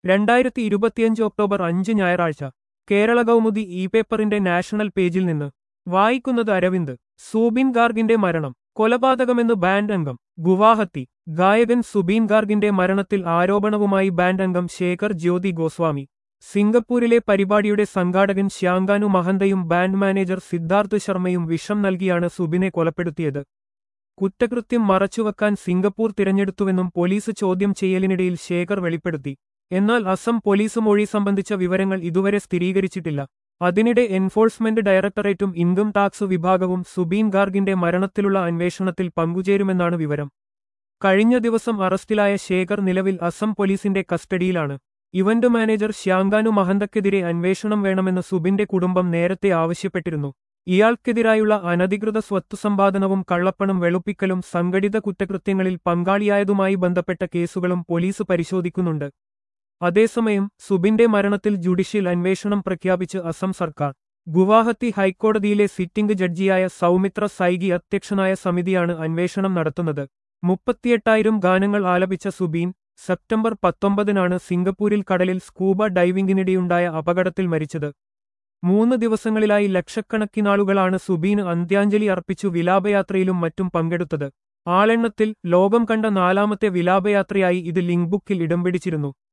രണ്ടായിരത്തി ഇരുപത്തിയഞ്ച് ഒക്ടോബർ അഞ്ച് ഞായറാഴ്ച കേരള കൗമുദി ഇ പേപ്പറിന്റെ നാഷണൽ പേജിൽ നിന്ന് വായിക്കുന്നത് അരവിന്ദ് സൂബിൻ ഗാർഗിന്റെ മരണം കൊലപാതകമെന്ന് ബാൻഡ് അംഗം ഗുവാഹത്തി ഗായകൻ സുബീൻ ഗാർഗിന്റെ മരണത്തിൽ ആരോപണവുമായി ബാൻഡ് അംഗം ശേഖർ ജ്യോതി ഗോസ്വാമി സിംഗപ്പൂരിലെ പരിപാടിയുടെ സംഘാടകൻ ശ്യാങ്കാനു മഹന്തയും ബാൻഡ് മാനേജർ സിദ്ധാർത്ഥ് ശർമ്മയും വിഷം നൽകിയാണ് സുബിനെ കൊലപ്പെടുത്തിയത് കുറ്റകൃത്യം മറച്ചുവെക്കാൻ സിംഗപ്പൂർ തിരഞ്ഞെടുത്തുവെന്നും പോലീസ് ചോദ്യം ചെയ്യലിനിടയിൽ ശേഖർ വെളിപ്പെടുത്തി എന്നാൽ അസം പോലീസ് മൊഴി സംബന്ധിച്ച വിവരങ്ങൾ ഇതുവരെ സ്ഥിരീകരിച്ചിട്ടില്ല അതിനിടെ എൻഫോഴ്സ്മെന്റ് ഡയറക്ടറേറ്റും ഇൻകം ടാക്സ് വിഭാഗവും സുബീൻ ഗാർഗിന്റെ മരണത്തിലുള്ള അന്വേഷണത്തിൽ പങ്കുചേരുമെന്നാണ് വിവരം കഴിഞ്ഞ ദിവസം അറസ്റ്റിലായ ശേഖർ നിലവിൽ അസം പോലീസിന്റെ കസ്റ്റഡിയിലാണ് ഇവന്റ് മാനേജർ ശ്യാങ്കാനു മഹന്തക്കെതിരെ അന്വേഷണം വേണമെന്ന് സുബിന്റെ കുടുംബം നേരത്തെ ആവശ്യപ്പെട്ടിരുന്നു ഇയാൾക്കെതിരായുള്ള അനധികൃത സ്വത്ത് സമ്പാദനവും കള്ളപ്പണം വെളുപ്പിക്കലും സംഘടിത കുറ്റകൃത്യങ്ങളിൽ പങ്കാളിയായതുമായി ബന്ധപ്പെട്ട കേസുകളും പോലീസ് പരിശോധിക്കുന്നുണ്ട് അതേസമയം സുബിന്റെ മരണത്തിൽ ജുഡീഷ്യൽ അന്വേഷണം പ്രഖ്യാപിച്ച് അസം സർക്കാർ ഗുവാഹത്തി ഹൈക്കോടതിയിലെ സിറ്റിംഗ് ജഡ്ജിയായ സൗമിത്ര സൈഗി അധ്യക്ഷനായ സമിതിയാണ് അന്വേഷണം നടത്തുന്നത് മുപ്പത്തിയെട്ടായിരം ഗാനങ്ങൾ ആലപിച്ച സുബീൻ സെപ്റ്റംബർ പത്തൊമ്പതിനാണ് സിംഗപ്പൂരിൽ കടലിൽ സ്കൂബ ഡൈവിംഗിനിടെയുണ്ടായ അപകടത്തിൽ മരിച്ചത് മൂന്ന് ദിവസങ്ങളിലായി ലക്ഷക്കണക്കിനാളുകളാണ് സുബീന് അന്ത്യാഞ്ജലി അർപ്പിച്ചു വിലാപയാത്രയിലും മറ്റും പങ്കെടുത്തത് ആളെണ്ണത്തിൽ ലോകം കണ്ട നാലാമത്തെ വിലാപയാത്രയായി ഇത് ലിങ്ക് ബുക്കിൽ ഇടം പിടിച്ചിരുന്നു